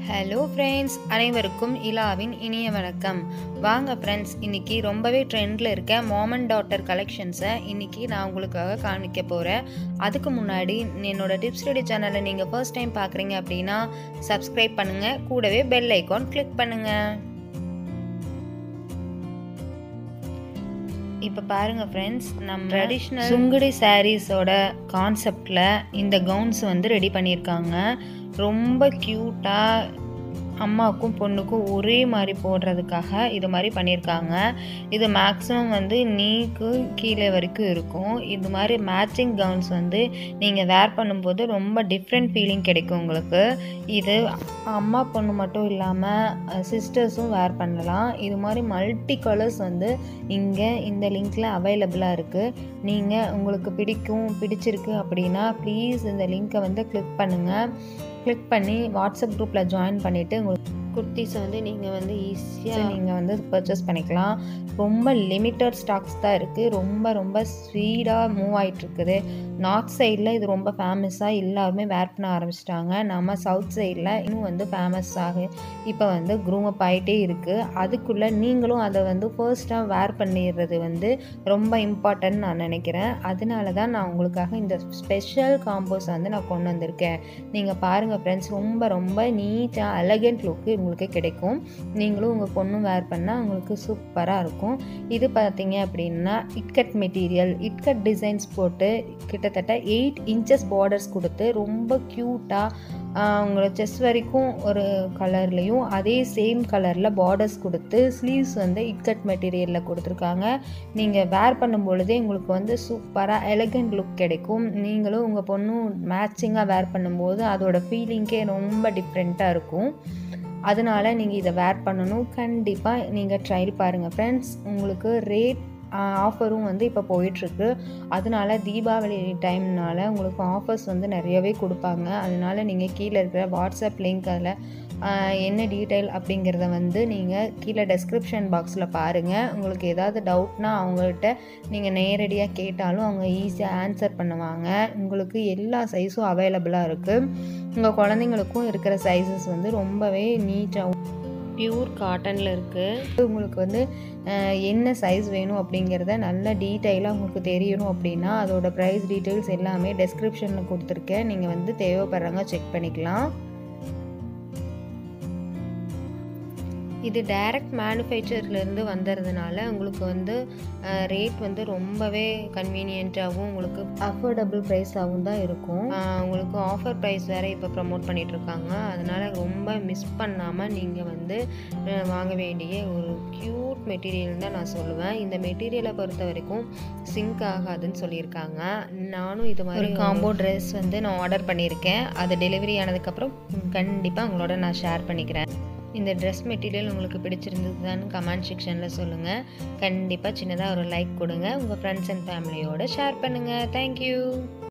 hello friends அனைவருக்கும் இலாவின் இனிய வணக்கம் வாங்க ஃப்ரெண்ட்ஸ் இன்னைக்கு ரொம்பவே ட்ரெண்டில் இருக்க மாமன் டாட்டர் கலெக்ஷன்ஸை இன்னைக்கு நான் உங்களுக்காக காமிக்க போகிறேன் அதுக்கு முன்னாடி என்னோட டிப்ஸ் ரெடி சேனலை நீங்கள் ஃபர்ஸ்ட் டைம் பார்க்குறீங்க அப்படின்னா சப்ஸ்கிரைப் பண்ணுங்கள் கூடவே பெல் ஐக்கான் கிளிக் பண்ணுங்கள் இப்போ பாருங்கள் ஃப்ரெண்ட்ஸ் நம்ம ட்ரெடிஷ்னல் சுங்குடி சாரீஸோட கான்செப்டில் இந்த கவுன்ஸ் வந்து ரெடி பண்ணியிருக்காங்க ரொம்ப க்யூட்டாக அம்மாவுக்கும் பொண்ணுக்கும் ஒரே மாதிரி போடுறதுக்காக இது மாதிரி பண்ணியிருக்காங்க இது மேக்ஸிமம் வந்து நீக்கு கீழே வரைக்கும் இருக்கும் இது மாதிரி மேட்சிங் கவுன்ஸ் வந்து நீங்கள் வேர் பண்ணும்போது ரொம்ப டிஃப்ரெண்ட் ஃபீலிங் கிடைக்கும் உங்களுக்கு இது அம்மா பொண்ணு மட்டும் இல்லாமல் சிஸ்டர்ஸும் வேர் பண்ணலாம் இது மாதிரி மல்டி கலர்ஸ் வந்து இங்கே இந்த லிங்க்கில் அவைலபிளாக இருக்குது நீங்கள் உங்களுக்கு பிடிக்கும் பிடிச்சிருக்கு அப்படின்னா ப்ளீஸ் இந்த லிங்க்கை வந்து கிளிக் பண்ணுங்கள் கிளிக் பண்ணி வாட்ஸ்அப் குரூப்பில் ஜாயின் பண்ணிவிட்டு உங்களுக்கு குர்த்திஸை வந்து நீங்கள் வந்து ஈஸியாக நீங்கள் வந்து பர்ச்சேஸ் பண்ணிக்கலாம் ரொம்ப லிமிட்டட் ஸ்டாக்ஸ் தான் இருக்குது ரொம்ப ரொம்ப ஸ்பீடாக மூவ் ஆகிட்டுருக்குது நார்த் சைடில் இது ரொம்ப ஃபேமஸாக எல்லாருமே வேர் பண்ண ஆரம்பிச்சிட்டாங்க நம்ம சவுத் சைடில் இன்னும் வந்து ஃபேமஸ் ஆகு இப்போ வந்து க்ரூம் அப் ஆகிட்டே இருக்குது அதுக்குள்ளே நீங்களும் அதை வந்து ஃபர்ஸ்ட்டாக வேர் பண்ணிடுறது வந்து ரொம்ப இம்பார்ட்டன்ட் நான் நினைக்கிறேன் அதனால தான் நான் உங்களுக்காக இந்த ஸ்பெஷல் காம்போஸ் வந்து நான் கொண்டு வந்திருக்கேன் நீங்கள் பாருங்கள் ஃப்ரெண்ட்ஸ் ரொம்ப ரொம்ப நீட்டாக அலகண்ட் லுக்கு உங்களுக்கு கிடைக்கும் நீங்களும் உங்கள் பொண்ணும் வேர் பண்ணால் உங்களுக்கு சூப்பராக இருக்கும் இது பார்த்தீங்க அப்படின்னா இட்கட் மெட்டீரியல் இட்கட் டிசைன்ஸ் போட்டு கிட்டத்தட்ட எயிட் இன்ச்சஸ் பார்டர்ஸ் கொடுத்து ரொம்ப க்யூட்டாக உங்களோட செஸ் வரைக்கும் ஒரு கலர்லேயும் அதே சேம் கலரில் பார்டர்ஸ் கொடுத்து ஸ்லீவ்ஸ் வந்து இட்கட் மெட்டீரியலில் கொடுத்துருக்காங்க நீங்கள் வேர் பண்ணும் பொழுதே உங்களுக்கு வந்து சூப்பராக எலகண்ட் லுக் கிடைக்கும் நீங்களும் உங்கள் பொண்ணும் மேட்சிங்காக வேர் பண்ணும்போது அதோட ஃபீலிங்கே ரொம்ப டிஃப்ரெண்ட்டாக இருக்கும் அதனால நீங்கள் இதை வேர் பண்ணணும் கண்டிப்பாக நீங்கள் ட்ரையல் பாருங்கள் ஃப்ரெண்ட்ஸ் உங்களுக்கு ரேட் ஆஃபரும் வந்து இப்போ போயிட்டுருக்கு அதனால தீபாவளி டைம்னால உங்களுக்கு ஆஃபர்ஸ் வந்து நிறையவே கொடுப்பாங்க அதனால நீங்கள் கீழே இருக்கிற வாட்ஸ்அப் லிங்க் அதில் என்ன டீட்டெயில் அப்படிங்கிறத வந்து நீங்கள் கீழே டெஸ்கிரிப்ஷன் பாக்ஸில் பாருங்கள் உங்களுக்கு ஏதாவது டவுட்னா அவங்கள்ட்ட நீங்கள் நேரடியாக கேட்டாலும் அவங்க ஈஸியாக ஆன்சர் பண்ணுவாங்க உங்களுக்கு எல்லா சைஸும் அவைலபிளாக இருக்குது உங்கள் குழந்தைங்களுக்கும் இருக்கிற சைஸஸ் வந்து ரொம்பவே நீட்டாக பியூர் காட்டனில் இருக்குது உங்களுக்கு வந்து என்ன சைஸ் வேணும் அப்படிங்கிறத நல்ல டீட்டெயிலாக உங்களுக்கு தெரியணும் அப்படின்னா அதோட ப்ரைஸ் டீட்டெயில்ஸ் எல்லாமே டெஸ்கிரிப்ஷனில் கொடுத்துருக்கேன் நீங்கள் வந்து தேவைப்படுறாங்க செக் பண்ணிக்கலாம் இது டைரக்ட் மேனுஃபேக்சர்லேருந்து வந்ததுனால உங்களுக்கு வந்து ரேட் வந்து ரொம்பவே கன்வீனியண்ட்டாகவும் உங்களுக்கு அஃபோர்டபுள் ப்ரைஸாகவும் தான் இருக்கும் உங்களுக்கு ஆஃபர் ப்ரைஸ் வேறு இப்போ ப்ரமோட் பண்ணிகிட்ருக்காங்க அதனால் ரொம்ப மிஸ் பண்ணாமல் நீங்கள் வந்து வாங்க வேண்டிய ஒரு க்யூட் மெட்டீரியல் தான் நான் சொல்லுவேன் இந்த மெட்டீரியலை பொறுத்த வரைக்கும் சிங்க் ஆகாதுன்னு சொல்லியிருக்காங்க நானும் இது மாதிரி காம்போ ட்ரெஸ் வந்து நான் ஆர்டர் பண்ணியிருக்கேன் அது டெலிவரி ஆனதுக்கப்புறம் கண்டிப்பாக உங்களோட நான் ஷேர் பண்ணிக்கிறேன் இந்த ட்ரெஸ் மெட்டீரியல் உங்களுக்கு பிடிச்சிருந்ததுன்னு கமெண்ட் செக்ஷனில் சொல்லுங்கள் கண்டிப்பாக சின்னதாக ஒரு லைக் கொடுங்க உங்கள் ஃப்ரெண்ட்ஸ் அண்ட் ஃபேமிலியோடு ஷேர் பண்ணுங்கள் தேங்க்யூ